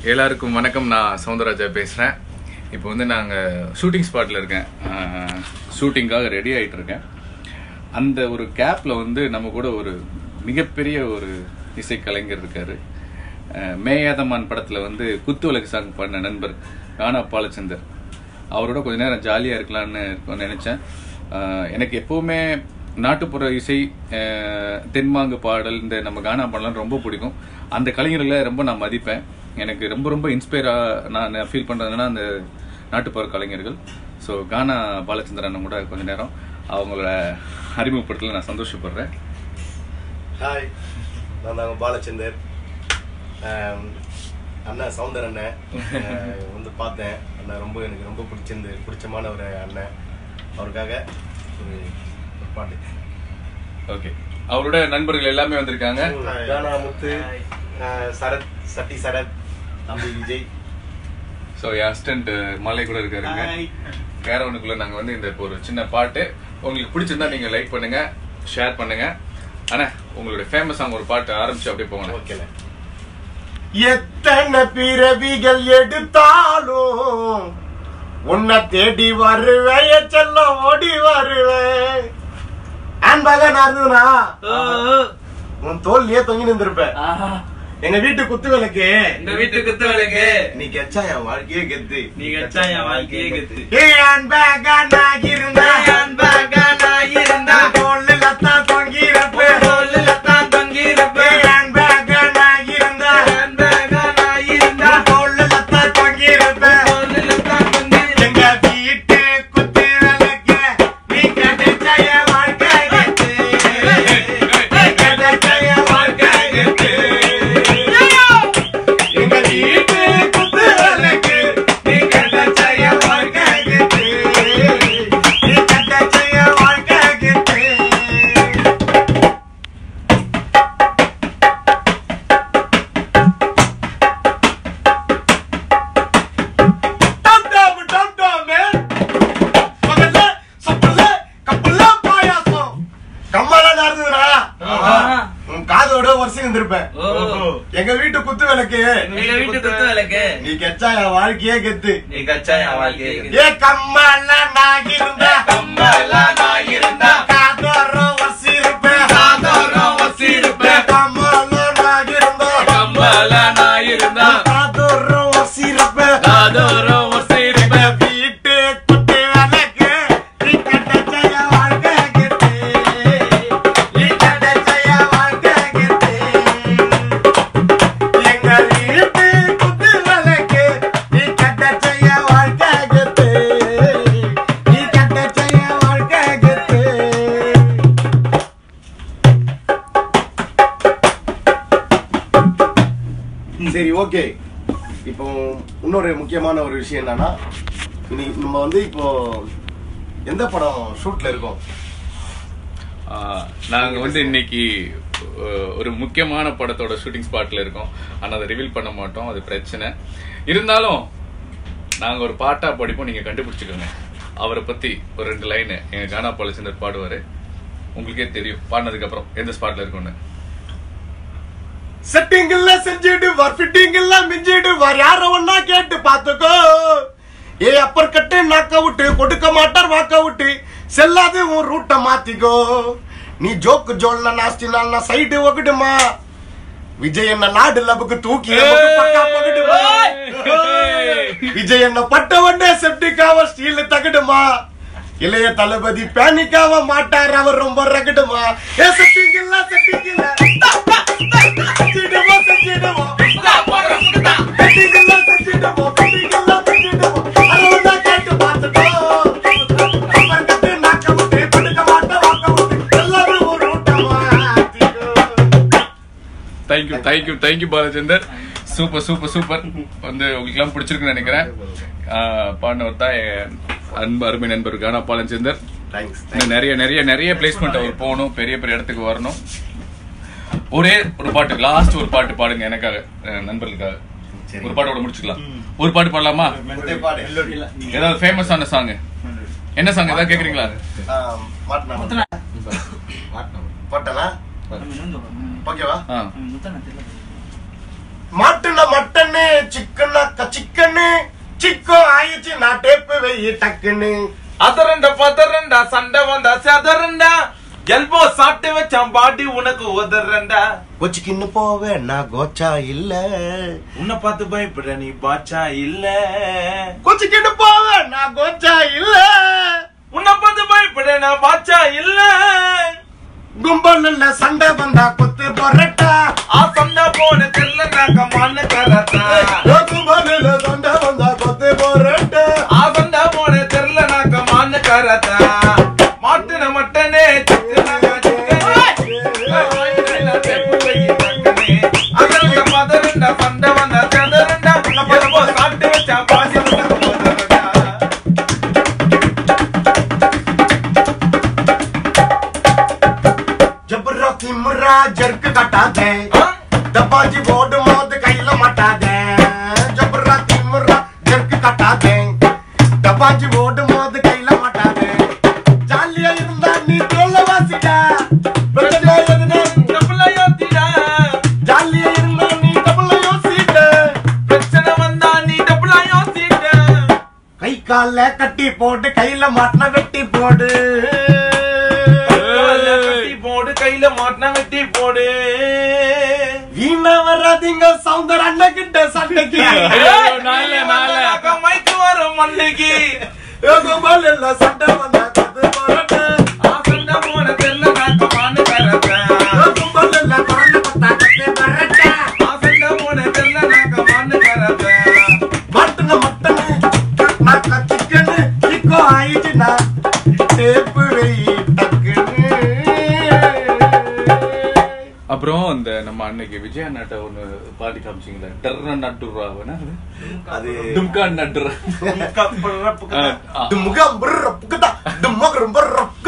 எல்லாருக்கும் வணக்கம் நான் சவுந்தரராஜா பேசுகிறேன் இப்போ வந்து நாங்கள் ஷூட்டிங் ஸ்பாட்டில் இருக்கேன் ஷூட்டிங்காக ரெடி ஆகிட்டு இருக்கேன் அந்த ஒரு கேப்பில் வந்து நம்ம கூட ஒரு மிகப்பெரிய ஒரு இசைக்கலைஞர் இருக்கார் மேயாதமான் படத்தில் வந்து குத்து விளக்கு சாங் பண்ண நண்பர் கானா பாலச்சந்தர் அவரோட கொஞ்ச நேரம் ஜாலியாக இருக்கலாம்னு இருக்கும் நினச்சேன் அஹ் எனக்கு எப்போவுமே நாட்டுப்புற இசை அஹ் தென்மாங்கு பாடல் இந்த நம்ம கானா பாடலாம் ரொம்ப பிடிக்கும் அந்த கலைஞர்களை ரொம்ப நான் மதிப்பேன் எனக்கு ரொம்ப ரொம்ப இன்ஸ்பயராக நான் ஃபீல் பண்ணுறதுன்னா அந்த நாட்டுப்புற கலைஞர்கள் ஸோ கானா பாலச்சந்திரன் அண்ணன் கூட கொஞ்ச நேரம் அவங்களோட அறிமுகப்படுத்தல நான் சந்தோஷப்படுறேன் ஹாய் நான் தாங்க பாலச்சந்தர் ஆம், அண்ணன் சவுந்தர் அண்ணன் ஆஹ் வந்து பார்த்தேன் அண்ணன் ரொம்ப எனக்கு ரொம்ப பிடிச்சிருந்து பிடிச்சமான ஒரு அண்ணன் அவருக்காக ஒரு ஒரு பாட்டு ஓகே அவரோட நண்பர்கள் எல்லாமே வந்திருக்காங்க கானா முத்து ஆஹ் சரத் சட்டி சரத் தம்பி விஜய் ஸோ என் அசிஸ்டன்ட் மலை கூட இருக்காருங்க கேரவனுக்குள்ள நாங்கள் வந்து இந்த இப்போ ஒரு சின்ன பாட்டு உங்களுக்கு பிடிச்சிருந்தா நீங்கள் லைக் பண்ணுங்க ஷேர் பண்ணுங்க அண்ணா உங்களுடைய ஃபேமஸ் சாங் ஒரு பாட்டு ஆரம்பிச்சு அப்படியே போங்க ஓகேல எத்தனை பிறவிகள் எடுத்தாலும் உன்னை தேடி வருவேன் செல்ல ஓடி வருவேன் அன்பகன் அருணா உன் தோல்லையே தொங்கி நின்றுருப்ப எங்க வீட்டு குத்து விளக்கு இந்த வீட்டு குத்துவலுக்கு நீ கெச்சா என் வாழ்க்கையே கெத்து நீ கச்சா என் வாழ்க்கையே கெத்து ஏ அன்பகனா இருந்தா அன்பாகனா இருந்தா தோல்ல தான் தொங்கிருப்ப தோல்ல தான் தொங்கியிருப்ப ஏ அன்பகனா இருந்தா அன்பாகனா இருந்தா தோல்ல தான் தொங்கிருப்ப தோல்ல தான் தொங்கியிருப்ப எங்க வீட்டு குத்து விளக்கு நீ கிடைச்ச என் வாழ்க்கை கெத்து நீ கிடைச்ச என் வாழ்க்கை கெத்து எங்க வீட்டு குத்து விளக்கு நீ கிடைச்ச என் வாழ்க்கை கெத்து நீ கிடைச்ச என் வாழ்க்கை கெத்து டம் டம் டம் டம் மேன் பகல்ல சப்பல்ல கப்பல்ல பாயாசம் கம்மல நடந்துடா உன் காதோட வருஷம் இருந்திருப்பேன் ஓஹோ. எங்க வீட்டு குத்து விளக்கு எங்க வீட்டு குத்துவலுக்கு நீ கெச்சா என் வாழ்க்கையே கெத்து நீ கச்சா என் வாழ்க்கையே கெத்து ஏ கம்மல நான் இருந்தா கம்மலா நான் இருந்தா காதோரம் வசி இருப்பேன் காதோரம் வசி இருப்பேன். கம்மல நான் இருந்தா கம்மலா நான் இருந்தா காதோரம் வசி இருப்பேன் காதோரம் வசி இருப்பேன். வீட்டு குத்து விளக்கு நீ கிடைச்ச என் வாழ்க்கை கெத்து நீ கிடைச்ச என் வாழ்க்கை கெத்து எங்க வீட்டு குத்து விளக்கு நீ கிடைச்ச என் வாழ்க்கை கெத்து நீ கிடைச்ச என் வாழ்க்கை கெத்து சரி ஓகே இப்போ இன்னொரு முக்கியமான ஒரு விஷயம் என்னன்னா இனி நம்ம வந்து இப்போ எந்த படம் ஷூட்ல இருக்கோம் ஆஹ் நாங்க வந்து இன்னைக்கு அஹ், ஒரு முக்கியமான படத்தோட ஷூட்டிங் ஸ்பாட்ல இருக்கோம் ஆனா அதை ரிவீல் பண்ண மாட்டோம் அது பிரச்சனை இருந்தாலும் நாங்க ஒரு பாட்டா படிப்போம் நீங்க கண்டுபிடிச்சுக்கோங்க அவரை பத்தி ஒரு ரெண்டு லைன் எங்க கானா பாலச்சந்தர் பாடுவாரு உங்களுக்கே தெரியும் பாடினதுக்கு அப்புறம் எந்த ஸ்பாட்ல இருக்கும்னு செட்டிங் எல்லாம் செஞ்சுடு வர் ஃபிட்டிங் எல்லாம் மிஞ்சிடு வர் யார ஒன்னா கேட்டு பாத்துக்கோ ஏ அப்பர் கட்டு நாக்க விட்டு கொடுக்க மாட்டார் வாக்க விட்டு செல்லாது உன் ரூட்ட மாத்திக்கோ நீ ஜோக்கு ஜோல்ல நாஸ்தி நான் சைடு ஒகிடுமா விஜய் என்ன நாடு லபுக்கு தூக்கி நமக்கு பக்கா பகிடுமா விஜய் என்ன பட்ட உடனே செப்டிக்காவ ஸ்டீல் தகடுமா இளைய தளபதி பேனிக்காவ மாட்டார் அவர் ரொம்ப ரகடுமா ஏ செட்டிங் இல்ல செட்டிங் இல்ல செஞ்சிடுவோம் செஞ்சிடுவோம் செட்டிங் இல்ல செஞ்சிடுவோம் செட்டிங் இல்ல செஞ்சிடுவோம் அறுபதா கேட்டு பார்த்துட்டோம் அப்புறம் கட்டு நாக்க விட்டு படுக்க மாட்ட வாக்க விட்டு எல்லாரும் ஒரு ஊட்டமா thank you thank you thank you Balachander super super super வந்து உங்களுக்குலாம் பிடிச்சிருக்குன்னு நினைக்கிறேன் ஆஹ் பாடினவர் தான் என் அன்பு அருமை நண்பர் கானா பாலச்சந்தர் தேங்க்ஸ் இன்னும் நிறைய நிறைய நிறைய பிளேஸ்மெண்ட் அவர் போகணும் பெரிய பெரிய இடத்துக்கு வரணும் ஒரே ஒரு பாட்டு லாஸ்ட் ஒரு பாட்டு பாடுங்க எனக்காக அஹ் நண்பர்களுக்காக சரி. ஒரு பாட்டோட முடிச்சுக்கலாம் ஒரு பாட்டு பாடலாமா ஒரே பாடு ஏதாவது ஃபேமஸான சாங் என்ன சாங் ஏதாவது கேக்குறீங்களா ஆ, மாட்டினா போட்டலாம் ஓகேவா ஆ மாட்டுன மட்டனு சிக்கனா சிக்கனு சிக்கோ ஆயிடுச்சு நான் டேப்பு வெயி டக்குன்னு அதரண்ட பதரண்டா சண்டை வந்தா சதரண்டா எல்போ சாப்பிட்டு வச்சான் பாட்டி உனக்கு உதறண்டா கொச்சிக்கின்னு போவேன் நான் கோச்சா இல்ல உன்னை பார்த்து பயப்பட நீ பாச்சா இல்ல கொச்சிக்கின்னு போவேன் நான் கோச்சா இல்ல உன்னை பார்த்து பயப்பட நான் பாச்சா இல்ல கும்பல் இல்ல சண்டை வந்தா கொத்து பொரட்டா ஆ சண்டை போன தெரியல நாக்க மண்ணு கரத்தா கும்பல் இல்ல சண்டை வந்தா கொத்து பொரட்டா ஆ சண்டை போன தெரியல நாக்க மண்ணு கரத்தா மாட்டுன மட்டனே சிக்கனாக ஜபரா திமுறா ஜர்க்கு கட்டாதே டப்பாஜி போடு மோது கையில மாட்டாதே ஜபரா திமுறா ஜர்க்கு கட்டாதே டப்பாஜி போடு மோது கையில மாட்டாதே ஜாலியா இருந்தா நீ தொல்ல வாசிடா பிரச்சனை எதுனா ஜாலியா இருந்தா நீ டபுள் யோசிட்ட கை கால கட்டி போட்டு கையில மாட்டின வெட்டி போடு போடு கையில மாட்டினா வெட்டி போடு வீணா வராதீங்க சவுந்தர் அண்ணன் கிட்ட சண்டைக்கு நாள நாள மைக்கு வரும் மண்டைக்கு கோபால் எல்லாம் சண்டை வந்தா கது போறட்டு ஆசண்ட போன தெரியல நாக்க மானு கரத்தேன் கும்பல் எல்லாம் குரல் பத்தா கத்து பரட்டா ஆசண்ட போன தெரியல நாக்க மானு கரத்தேன் மட்டன மட்டனு நாக்க சிக்கனு சிக்கோ ஆயிடுச்சுனா டேப்பு வெயி டக்குன்னு அப்புறம் அந்த நம்ம அன்னைக்கு விஜயா நாட்டை ஒண்ணு பாடி காமிச்சிங்களே டர்ர நட்டுரா அது தும்கா நட்டுரா இது முகம் புர்ற புக்குதா இது முகம் புர்ற